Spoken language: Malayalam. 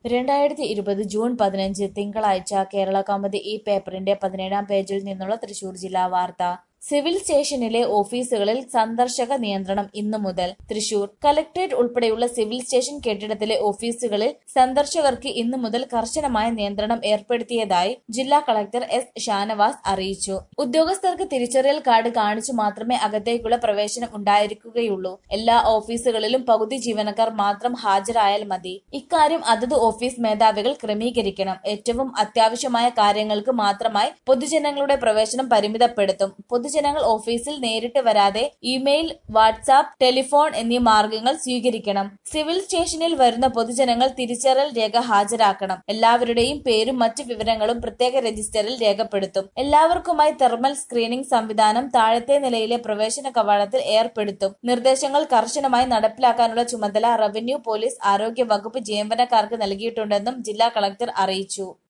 രണ്ടായിരത്തി ഇരുപത് ജൂൺ പതിനഞ്ച് തിങ്കളാഴ്ച കേരള കൗമുദി ഈ പേപ്പറിന്റെ പതിനേഴാം പേജിൽ നിന്നുള്ള തൃശൂർ ജില്ലാ വാർത്ത സിവിൽ സ്റ്റേഷനിലെ ഓഫീസുകളിൽ സന്ദർശക നിയന്ത്രണം ഇന്നു മുതൽ തൃശൂർ കലക്ടറേറ്റ് ഉൾപ്പെടെയുള്ള സിവിൽ സ്റ്റേഷൻ കെട്ടിടത്തിലെ ഓഫീസുകളിൽ സന്ദർശകർക്ക് ഇന്നു മുതൽ കർശനമായ നിയന്ത്രണം ഏർപ്പെടുത്തിയതായി ജില്ലാ കളക്ടർ എസ് ഷാനവാസ് അറിയിച്ചു ഉദ്യോഗസ്ഥർക്ക് തിരിച്ചറിയൽ കാർഡ് കാണിച്ചു മാത്രമേ അകത്തേക്കുള്ള പ്രവേശനം ഉണ്ടായിരിക്കുകയുള്ളൂ എല്ലാ ഓഫീസുകളിലും പകുതി ജീവനക്കാർ മാത്രം ഹാജരായാൽ മതി ഇക്കാര്യം അതത് ഓഫീസ് മേധാവികൾ ക്രമീകരിക്കണം ഏറ്റവും അത്യാവശ്യമായ കാര്യങ്ങൾക്ക് മാത്രമായി പൊതുജനങ്ങളുടെ പ്രവേശനം പരിമിതപ്പെടുത്തും പൊതുജനങ്ങൾ ഓഫീസിൽ നേരിട്ട് വരാതെ ഇമെയിൽ വാട്സാപ്പ് ടെലിഫോൺ എന്നീ മാർഗങ്ങൾ സ്വീകരിക്കണം സിവിൽ സ്റ്റേഷനിൽ വരുന്ന പൊതുജനങ്ങൾ തിരിച്ചറിയൽ രേഖ ഹാജരാക്കണം എല്ലാവരുടെയും പേരും മറ്റു വിവരങ്ങളും പ്രത്യേക രജിസ്റ്ററിൽ രേഖപ്പെടുത്തും എല്ലാവർക്കുമായി തെർമൽ സ്ക്രീനിംഗ് സംവിധാനം താഴത്തെ നിലയിലെ പ്രവേശന കവാടത്തിൽ ഏർപ്പെടുത്തും നിർദ്ദേശങ്ങൾ കർശനമായി നടപ്പിലാക്കാനുള്ള ചുമതല റവന്യൂ പോലീസ് ആരോഗ്യ വകുപ്പ് ജീവനക്കാർക്ക് നൽകിയിട്ടുണ്ടെന്നും ജില്ലാ കളക്ടർ അറിയിച്ചു